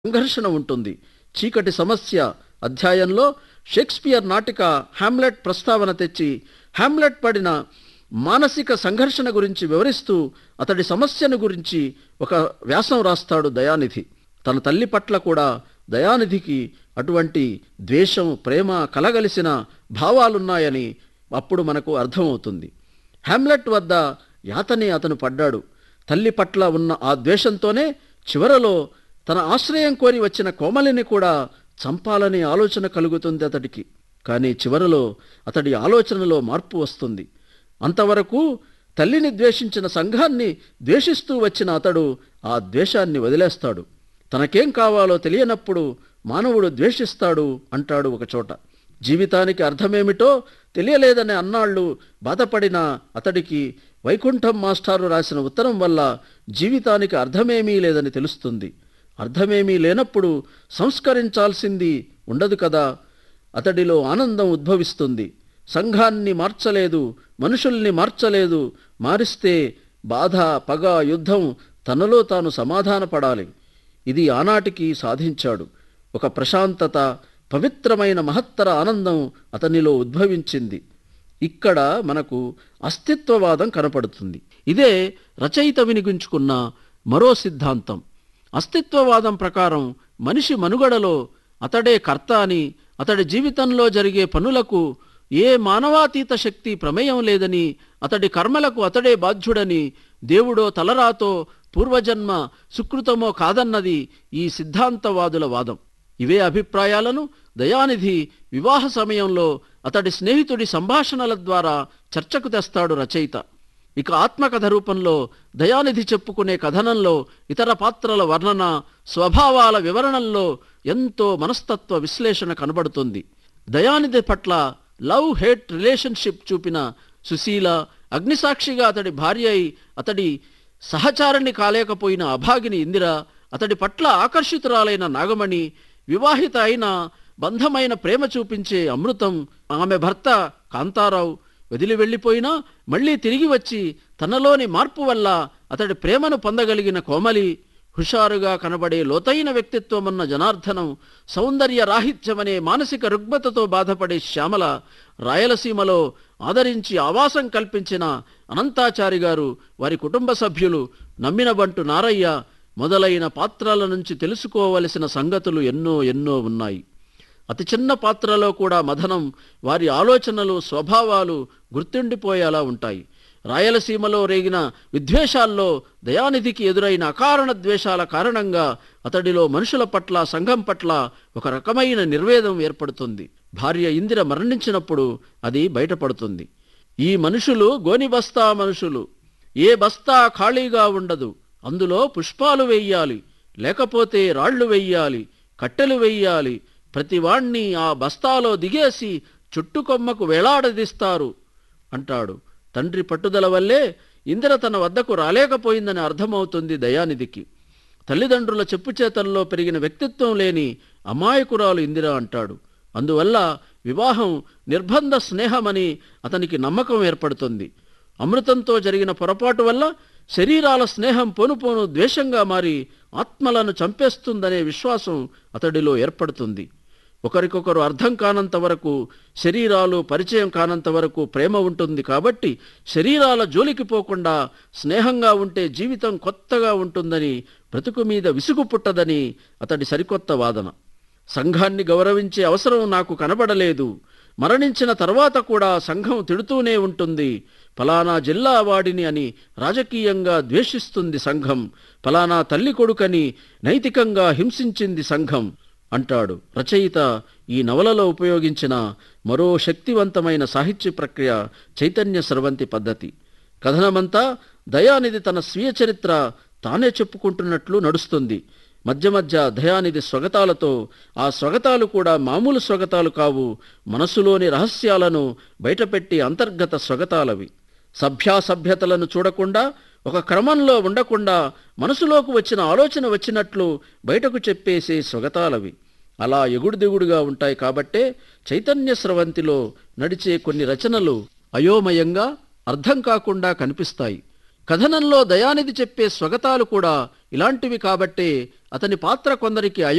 సంఘర్షణ ఉంటుంది చీకటి సమస్య అధ్యాయంలో షేక్స్పియర్ నాటిక హ్యామ్లెట్ ప్రస్తావన తెచ్చి హ్యామ్లెట్ పడిన మానసిక సంఘర్షణ గురించి వివరిస్తూ అతడి సమస్యను గురించి ఒక వ్యాసం రాస్తాడు దయానిధి తన తల్లి పట్ల కూడా దయానిధికి అటువంటి ద్వేషం ప్రేమ కలగలిసిన భావాలున్నాయని అప్పుడు మనకు అర్థమవుతుంది హ్యామ్లెట్ వద్ద యాతని అతను పడ్డాడు తల్లి పట్ల ఉన్న ఆ ద్వేషంతోనే చివరలో తన ఆశ్రయం కోరి వచ్చిన కోమలిని కూడా చంపాలనే ఆలోచన కలుగుతుంది అతడికి కానీ చివరలో అతడి ఆలోచనలో మార్పు వస్తుంది అంతవరకు తల్లిని ద్వేషించిన సంఘాన్ని ద్వేషిస్తూ వచ్చిన అతడు ఆ ద్వేషాన్ని వదిలేస్తాడు తనకేం కావాలో తెలియనప్పుడు మానవుడు ద్వేషిస్తాడు అంటాడు ఒకచోట జీవితానికి అర్థమేమిటో తెలియలేదనే అన్నాళ్ళు బాధపడిన అతడికి వైకుంఠం మాస్టారు రాసిన ఉత్తరం వల్ల జీవితానికి అర్థమేమీ లేదని తెలుస్తుంది అర్థమేమీ లేనప్పుడు సంస్కరించాల్సింది ఉండదు కదా అతడిలో ఆనందం ఉద్భవిస్తుంది సంఘాన్ని మార్చలేదు మనుషుల్ని మార్చలేదు మారిస్తే బాధ పగ యుద్ధం తనలో తాను సమాధానపడాలి ఇది ఆనాటికి సాధించాడు ఒక ప్రశాంతత పవిత్రమైన మహత్తర ఆనందం అతనిలో ఉద్భవించింది ఇక్కడ మనకు అస్తిత్వవాదం కనపడుతుంది ఇదే రచయిత వినిగించుకున్న మరో సిద్ధాంతం అస్తిత్వవాదం ప్రకారం మనిషి మనుగడలో అతడే కర్త అని అతడి జీవితంలో జరిగే పనులకు ఏ మానవాతీత శక్తి ప్రమేయం లేదని అతడి కర్మలకు అతడే బాధ్యుడని దేవుడో తలరాతో పూర్వజన్మ సుకృతమో కాదన్నది ఈ సిద్ధాంతవాదుల వాదం ఇవే అభిప్రాయాలను దయానిధి వివాహ సమయంలో అతడి స్నేహితుడి సంభాషణల ద్వారా చర్చకు తెస్తాడు రచయిత ఇక ఆత్మకథ రూపంలో దయానిధి చెప్పుకునే కథనంలో ఇతర పాత్రల వర్ణన స్వభావాల వివరణల్లో ఎంతో మనస్తత్వ విశ్లేషణ కనబడుతుంది దయానిధి పట్ల లవ్ హేట్ రిలేషన్షిప్ చూపిన సుశీల అగ్నిసాక్షిగా అతడి భార్య అయి అతడి సహచారిణి కాలేకపోయిన అభాగిని ఇందిర అతడి పట్ల ఆకర్షితురాలైన నాగమణి వివాహిత అయిన బంధమైన ప్రేమ చూపించే అమృతం ఆమె భర్త కాంతారావు వదిలి వెళ్ళిపోయినా మళ్ళీ తిరిగి వచ్చి తనలోని మార్పు వల్ల అతడి ప్రేమను పొందగలిగిన కోమలి హుషారుగా కనబడే లోతైన వ్యక్తిత్వమన్న జనార్దనం సౌందర్య రాహిత్యమనే మానసిక రుగ్మతతో బాధపడే శ్యామల రాయలసీమలో ఆదరించి ఆవాసం కల్పించిన అనంతాచారి గారు వారి కుటుంబ సభ్యులు నమ్మిన బంటు నారయ్య మొదలైన పాత్రల నుంచి తెలుసుకోవలసిన సంగతులు ఎన్నో ఎన్నో ఉన్నాయి అతి చిన్న పాత్రలో కూడా మదనం వారి ఆలోచనలు స్వభావాలు గుర్తుండిపోయేలా ఉంటాయి రాయలసీమలో రేగిన విద్వేషాల్లో దయానిధికి ఎదురైన అకారణ ద్వేషాల కారణంగా అతడిలో మనుషుల పట్ల సంఘం పట్ల ఒక రకమైన నిర్వేదం ఏర్పడుతుంది భార్య ఇందిర మరణించినప్పుడు అది బయటపడుతుంది ఈ మనుషులు గోని బస్తా మనుషులు ఏ బస్తా ఖాళీగా ఉండదు అందులో పుష్పాలు వెయ్యాలి లేకపోతే రాళ్లు వెయ్యాలి కట్టెలు వెయ్యాలి ప్రతివాణ్ణి ఆ బస్తాలో దిగేసి చుట్టుకొమ్మకు వేలాడదీస్తారు అంటాడు తండ్రి పట్టుదల వల్లే ఇందిర తన వద్దకు రాలేకపోయిందని అర్థమవుతుంది దయానిధికి తల్లిదండ్రుల చెప్పుచేతల్లో పెరిగిన వ్యక్తిత్వం లేని అమాయకురాలు ఇందిర అంటాడు అందువల్ల వివాహం నిర్బంధ స్నేహమని అతనికి నమ్మకం ఏర్పడుతుంది అమృతంతో జరిగిన పొరపాటు వల్ల శరీరాల స్నేహం పోనుపోను ద్వేషంగా మారి ఆత్మలను చంపేస్తుందనే విశ్వాసం అతడిలో ఏర్పడుతుంది ఒకరికొకరు అర్థం కానంత వరకు శరీరాలు పరిచయం కానంత వరకు ప్రేమ ఉంటుంది కాబట్టి శరీరాల జోలికి పోకుండా స్నేహంగా ఉంటే జీవితం కొత్తగా ఉంటుందని బ్రతుకు మీద విసుగు పుట్టదని అతడి సరికొత్త వాదన సంఘాన్ని గౌరవించే అవసరం నాకు కనబడలేదు మరణించిన తర్వాత కూడా సంఘం తిడుతూనే ఉంటుంది ఫలానా జిల్లా వాడిని అని రాజకీయంగా ద్వేషిస్తుంది సంఘం ఫలానా తల్లి కొడుకని నైతికంగా హింసించింది సంఘం అంటాడు రచయిత ఈ నవలలో ఉపయోగించిన మరో శక్తివంతమైన సాహిత్య ప్రక్రియ చైతన్య స్రవంతి పద్ధతి కథనమంతా దయానిధి తన స్వీయ చరిత్ర తానే చెప్పుకుంటున్నట్లు నడుస్తుంది మధ్య మధ్య దయానిధి స్వగతాలతో ఆ స్వగతాలు కూడా మామూలు స్వగతాలు కావు మనసులోని రహస్యాలను బయటపెట్టి అంతర్గత స్వగతాలవి సభ్యాసభ్యతలను చూడకుండా ఒక క్రమంలో ఉండకుండా మనసులోకి వచ్చిన ఆలోచన వచ్చినట్లు బయటకు చెప్పేసే స్వగతాలవి అలా ఎగుడు దిగుడుగా ఉంటాయి కాబట్టే చైతన్య స్రవంతిలో నడిచే కొన్ని రచనలు అయోమయంగా అర్థం కాకుండా కనిపిస్తాయి కథనంలో దయానిధి చెప్పే స్వగతాలు కూడా ఇలాంటివి కాబట్టే అతని పాత్ర కొందరికి అయో